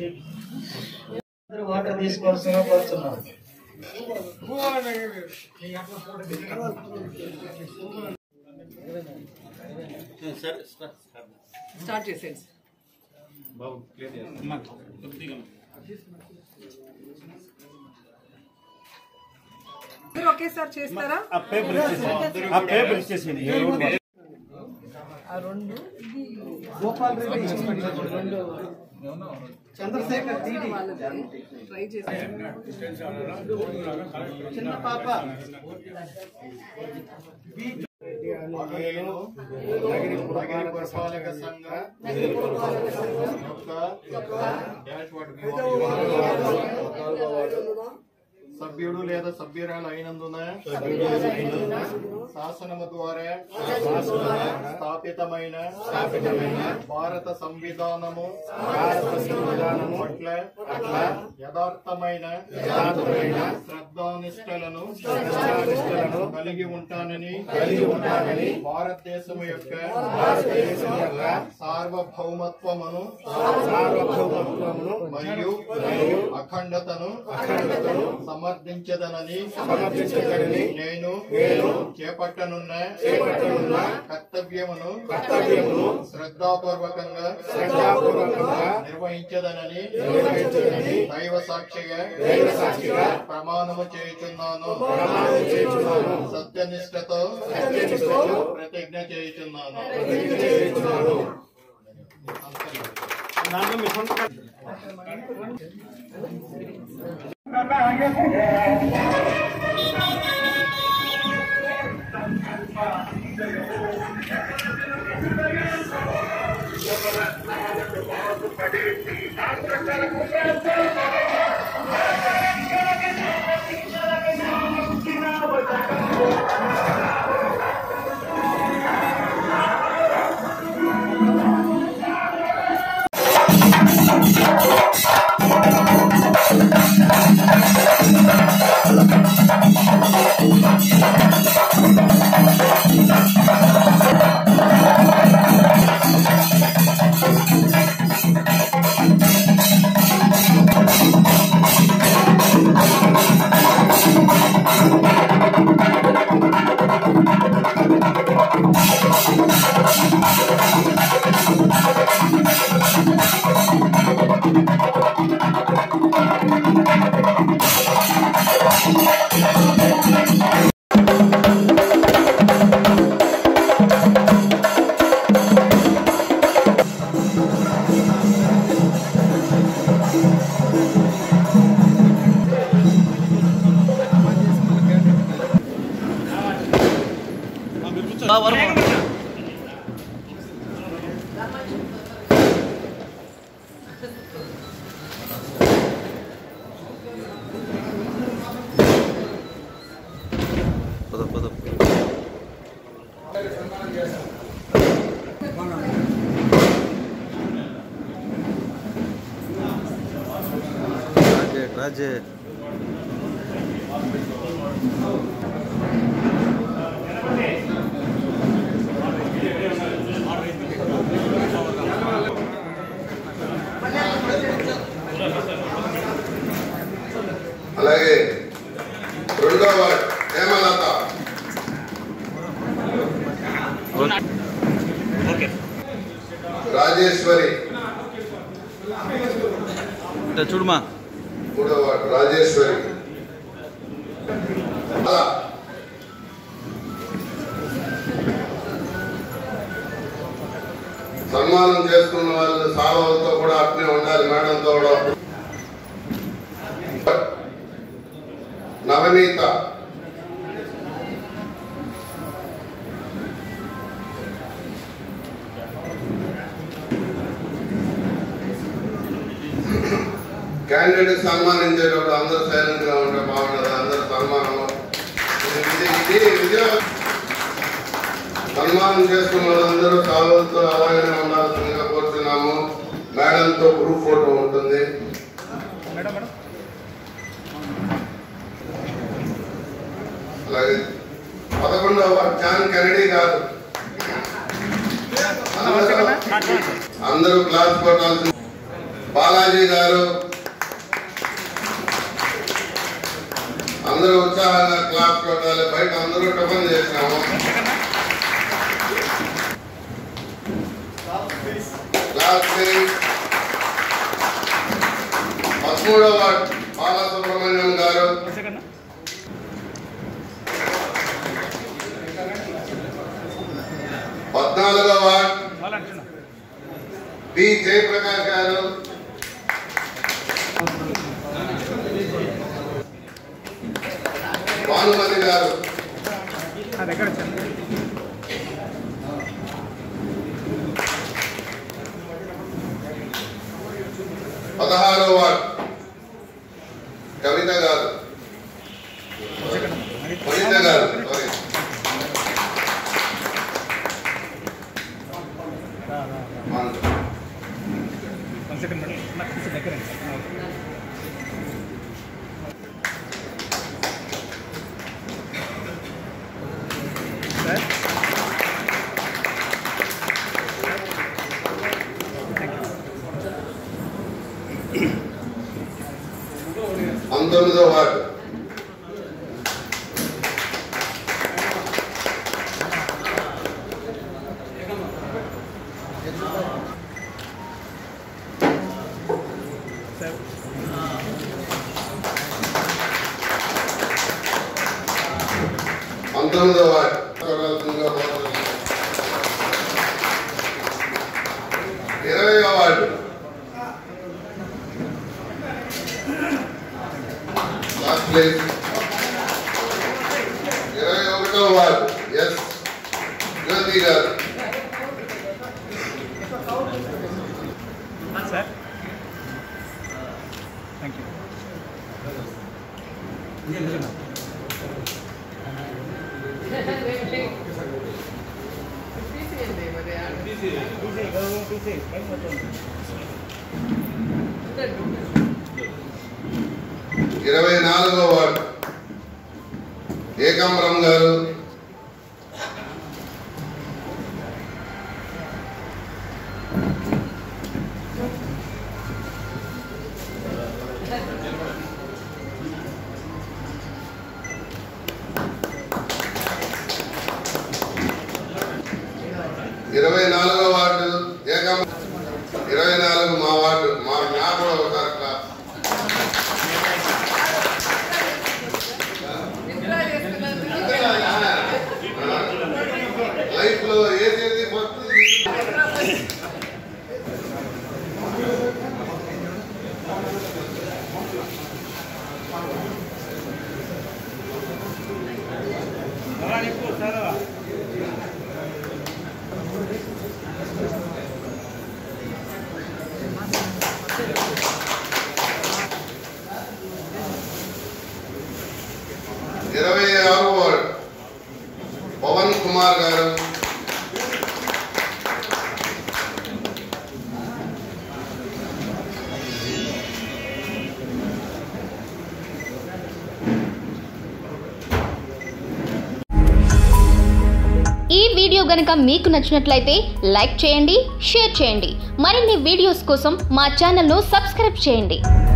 అందరూ వాటర్ తీసుకోవాల్సిన కోరుతున్నాం స్టార్ట్ చేసేయండి అందరూ ఒకేసారి చేస్తారా ఆ పేపర్ ఇచ్చేసి ఆ పేపర్ ఇచ్చేసింది ఆ రెండు గోపాల్ రెడ్డి చంద్రశేఖర్ టీడీ ట్రై చేసి చిన్న పాప నేను నగిరి పురపాలక సంఘ యొక్క డాష్ వార్డు సభ్యుడు లేదా సభ్యురాలు అయినందున శాసనము ద్వారా స్థాపితమైన భారత సంవిధానము పట్ల యథార్థమైన శ్రద్ధానిష్టలను కలిగి ఉంటానని కలిగి ఉంటానని భారతదేశం యొక్క భారతదేశం యొక్క సార్వభౌమత్వమును సార్వభౌమత్వమును మరియు అఖండతను అఖండతను సమర్థించదనని సమర్థించదనని నేను నేను చేపట్టనున్న చేపట్టనున్న కర్తవ్యమును కర్తవ్యమును శ్రద్ధాపూర్వకంగా శ్రద్ధాపూర్వకంగా నిర్వహించదనని నిర్వహించదనని దైవ సాక్షిగా దైవ సాక్షిగా ప్రమాణము చేయుచున్నాను ప్రమాణము చేయుచున్నాను సత్యనిష్టతో సత్యనిష్టతో ప్రతిజ్ఞ చేయుచున్నాను ప్రతిజ్ఞ చేయుచున్నాను దాంట్లో మీ సొంత రాజే అలాగే రెండో వార్డ్ హేమలత రాజేశ్వరి ఇట్లా చూడమా మూడో వార్డ్ రాజేశ్వరి అలా సన్మానం చేసుకున్న వాళ్ళు సాలవలతో కూడా అట్నే ఉండాలి మేడంతో కూడా నవనీత క్యాండిడేట్ సన్మానించేటప్పుడు అందరూ సైలెంట్ గా ఉంటే బాగుంటుంది అందరూ సన్మానం ఇది ఇది విజయం సన్మానం చేసుకున్న వాళ్ళందరూ సాల్వలతో అలాగనే ఉండాల్సిందిగా కోరుతున్నాము మేడంతో గ్రూప్ ఫోటో ఉంటుంది అలాగే పదకొండవ వార్డు జాన్ కెనడీ గారు అందరూ- అందరూ క్లాస్ కొట్టాల్సింది బాలాజీ గారు అందరూ ఉత్సాహంగా క్లాస్ కొట్టాలి బయట అందరూ టిఫిన్ చేసినాము క్లాస్ ప్లీజ్. పదమూడవ వార్డ్ బాలసుబ్రహ్మణ్యం గారు పద్నాలుగో వార్డ్ పి జయప్రకాష్ గారు భానుమతి గారు పదహారో వార్డ్ కవిత గారు వనిత గారు సారీ మాంజ. పంతొమ్మిదో వార్డు పంతొమ్మిదో వార్డు చూడాల్సిందిగా కోరుతున్నాను. ఇరవయో వార్డు లాస్ట్ ప్లేస్ ఇరవై ఒకటో వార్డు ఎస్ జ్యోతి గారు ఇరవై నాలుగో వార్డు ఏకాంబరం గారు ఇరవై నాలుగో వార్డు ఏకాంబ ఇరవై నాలుగు మా వార్డు మా నాకు కూడా ఒకసారి క్లాస్ లైఫ్ లో ఏసేది ఫస్ట్ ఇరవై ఆరు వార్డ్ పవన్ కుమార్ గారు ఈ వీడియో గనుక మీకు నచ్చినట్లయితే లైక్ చేయండి షేర్ చేయండి మరిన్ని వీడియోస్ కోసం మా ఛానల్ను సబ్స్క్రైబ్ చేయండి